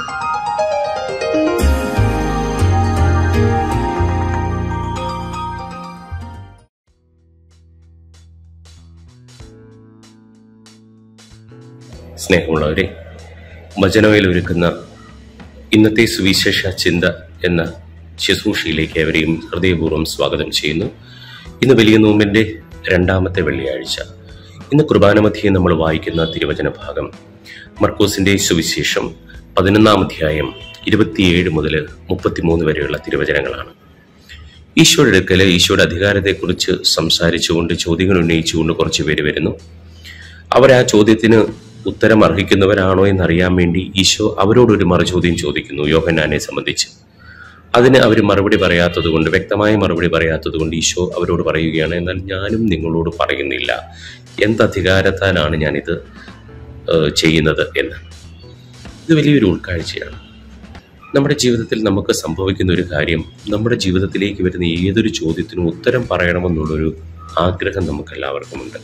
സ്നേഹമുള്ളവരെ വചനവയിൽ ഒരുക്കുന്ന ഇന്നത്തെ സുവിശേഷ ചിന്ത എന്ന ശുശ്രൂഷയിലേക്ക് അവരെയും ഹൃദയപൂർവ്വം സ്വാഗതം ചെയ്യുന്നു ഇന്ന് വലിയ നോമ്പിൻ്റെ രണ്ടാമത്തെ വെള്ളിയാഴ്ച ഇന്ന് കുർബാന മധ്യേ നമ്മൾ വായിക്കുന്ന തിരുവചന ഭാഗം മർക്കോസിന്റെ സുവിശേഷം പതിനൊന്നാം അധ്യായം ഇരുപത്തിയേഴ് മുതൽ മുപ്പത്തിമൂന്ന് വരെയുള്ള തിരുവചനങ്ങളാണ് ഈശോയുടെ അടുക്കൽ ഈശോയുടെ അധികാരത്തെക്കുറിച്ച് സംസാരിച്ചുകൊണ്ട് ചോദ്യങ്ങൾ ഉന്നയിച്ചുകൊണ്ട് കുറച്ച് പേര് വരുന്നു അവർ ആ ചോദ്യത്തിന് ഉത്തരം അർഹിക്കുന്നവരാണോ എന്നറിയാൻ വേണ്ടി ഈശോ അവരോടൊരു മറുചോദ്യം ചോദിക്കുന്നു യോഹന്നാനെ സംബന്ധിച്ച് അതിന് അവർ മറുപടി പറയാത്തത് കൊണ്ട് വ്യക്തമായ മറുപടി പറയാത്തത് കൊണ്ട് ഈശോ അവരോട് പറയുകയാണ് എന്നാൽ ഞാനും നിങ്ങളോട് പറയുന്നില്ല എന്തധികാരത്താലാണ് ഞാനിത് ഏഹ്, ചെയ്യുന്നത് എന്ന് ഇത് വലിയൊരു ഉൾക്കാഴ്ചയാണ് നമ്മുടെ ജീവിതത്തിൽ നമുക്ക് സംഭവിക്കുന്ന ഒരു കാര്യം നമ്മുടെ ജീവിതത്തിലേക്ക് വരുന്ന ഏതൊരു ചോദ്യത്തിനും ഉത്തരം പറയണമെന്നുള്ളൊരു ആഗ്രഹം നമുക്കെല്ലാവർക്കുമുണ്ട്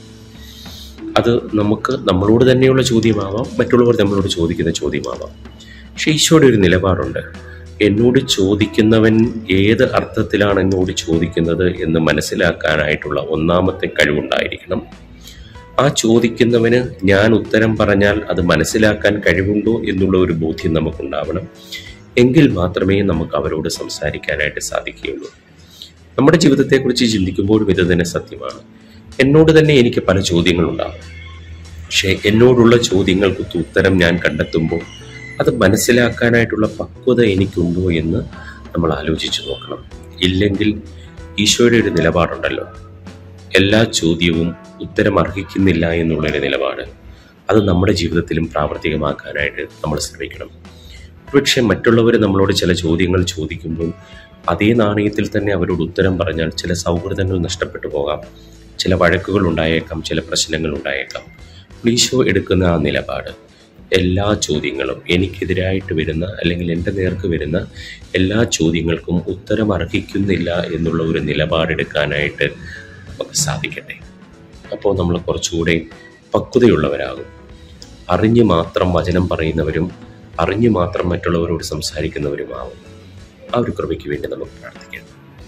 അത് നമുക്ക് നമ്മളോട് തന്നെയുള്ള ചോദ്യമാവാം മറ്റുള്ളവർ നമ്മളോട് ചോദിക്കുന്ന ചോദ്യമാവാം പക്ഷേ ഈശോയുടെ ഒരു നിലപാടുണ്ട് എന്നോട് ചോദിക്കുന്നവൻ ഏത് അർത്ഥത്തിലാണ് എന്നോട് ചോദിക്കുന്നത് എന്ന് മനസ്സിലാക്കാനായിട്ടുള്ള ഒന്നാമത്തെ കഴിവുണ്ടായിരിക്കണം ആ ചോദിക്കുന്നവന് ഞാൻ ഉത്തരം പറഞ്ഞാൽ അത് മനസ്സിലാക്കാൻ കഴിവുണ്ടോ എന്നുള്ള ഒരു ബോധ്യം നമുക്കുണ്ടാവണം എങ്കിൽ മാത്രമേ നമുക്ക് അവരോട് സംസാരിക്കാനായിട്ട് സാധിക്കുകയുള്ളൂ നമ്മുടെ ജീവിതത്തെക്കുറിച്ച് ചിന്തിക്കുമ്പോഴും ഇത് തന്നെ സത്യമാണ് എന്നോട് തന്നെ എനിക്ക് പല ചോദ്യങ്ങളുണ്ടാകും പക്ഷേ എന്നോടുള്ള ചോദ്യങ്ങൾക്ക് ഉത്തരം ഞാൻ കണ്ടെത്തുമ്പോൾ അത് മനസ്സിലാക്കാനായിട്ടുള്ള പക്വത എനിക്കുണ്ടോ എന്ന് നമ്മൾ ആലോചിച്ച് നോക്കണം ഇല്ലെങ്കിൽ ഈശോയുടെ ഒരു നിലപാടുണ്ടല്ലോ എല്ലാ ചോദ്യവും ഉത്തരം അർഹിക്കുന്നില്ല എന്നുള്ളൊരു നിലപാട് അത് നമ്മുടെ ജീവിതത്തിലും പ്രാവർത്തികമാക്കാനായിട്ട് നമ്മൾ ശ്രമിക്കണം പക്ഷേ മറ്റുള്ളവർ നമ്മളോട് ചില ചോദ്യങ്ങൾ ചോദിക്കുമ്പോൾ അതേ നാണയത്തിൽ തന്നെ അവരോട് ഉത്തരം പറഞ്ഞാൽ ചില സൗഹൃദങ്ങൾ നഷ്ടപ്പെട്ടു പോകാം ചില വഴക്കുകൾ ഉണ്ടായേക്കാം ചില പ്രശ്നങ്ങൾ ഉണ്ടായേക്കാം ഈശോ എടുക്കുന്ന ആ നിലപാട് എല്ലാ ചോദ്യങ്ങളും എനിക്കെതിരായിട്ട് വരുന്ന അല്ലെങ്കിൽ എൻ്റെ നേർക്ക് വരുന്ന എല്ലാ ചോദ്യങ്ങൾക്കും ഉത്തരം അർഹിക്കുന്നില്ല എന്നുള്ള ഒരു നിലപാടെടുക്കാനായിട്ട് നമുക്ക് സാധിക്കട്ടെ അപ്പോൾ നമ്മൾ കുറച്ചുകൂടെ പക്വതയുള്ളവരാകും അറിഞ്ഞു മാത്രം വചനം പറയുന്നവരും അറിഞ്ഞു മാത്രം മറ്റുള്ളവരോട് സംസാരിക്കുന്നവരുമാവും ആ ഒരു കൃപയ്ക്ക് വേണ്ടി നമുക്ക് പ്രാർത്ഥിക്കാം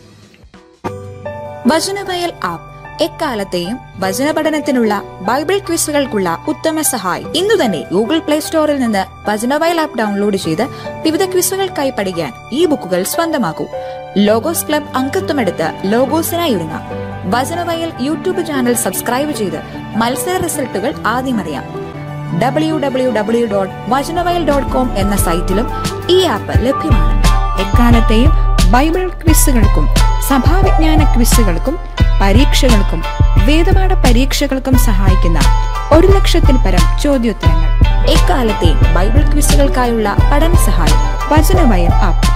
വചനവയൽ ആപ്പ് എക്കാലത്തെയും വചന പഠനത്തിനുള്ള ബൈബിൾ ക്വിസുകൾക്കുള്ള ഉത്തമ സഹായി ഇന്നു തന്നെ ഗൂഗിൾ പ്ലേ സ്റ്റോറിൽ നിന്ന് വചനവയൽ ആപ്പ് ഡൗൺലോഡ് ചെയ്ത് വിവിധ ക്വിസുകൾക്കായി പഠിക്കാൻ ഈ ബുക്കുകൾ സ്വന്തമാക്കൂ ലോഗോസ് ക്ലബ് അംഗത്വമെടുത്ത് ലോഗോസിനായി ഒരുങ്ങാം വചനവയൽ യൂട്യൂബ് ചാനൽ സബ്സ്ക്രൈബ് ചെയ്ത് മത്സര റിസൾട്ടുകൾ ആദ്യം അറിയാം W W W dot Vachanavayal dot com എന്ന സൈറ്റിലും ഈ ആപ്പ് ലഭ്യമാണ് എക്കാലത്തെയും ബൈബിൾ ക്വിസുകൾക്കും സഭാവിജ്ഞാന ക്വിസുകൾക്കും പരീക്ഷകൾക്കും വേദപാഠ പരീക്ഷകൾക്കും സഹായിക്കുന്ന ഒരു ലക്ഷത്തിൽ പരം ചോദ്യോത്തരങ്ങൾ എക്കാലത്തെയും ബൈബിൾ ക്വിസുകൾക്കായുള്ള പഠന സഹായം വചനവയൽ ആപ്പ്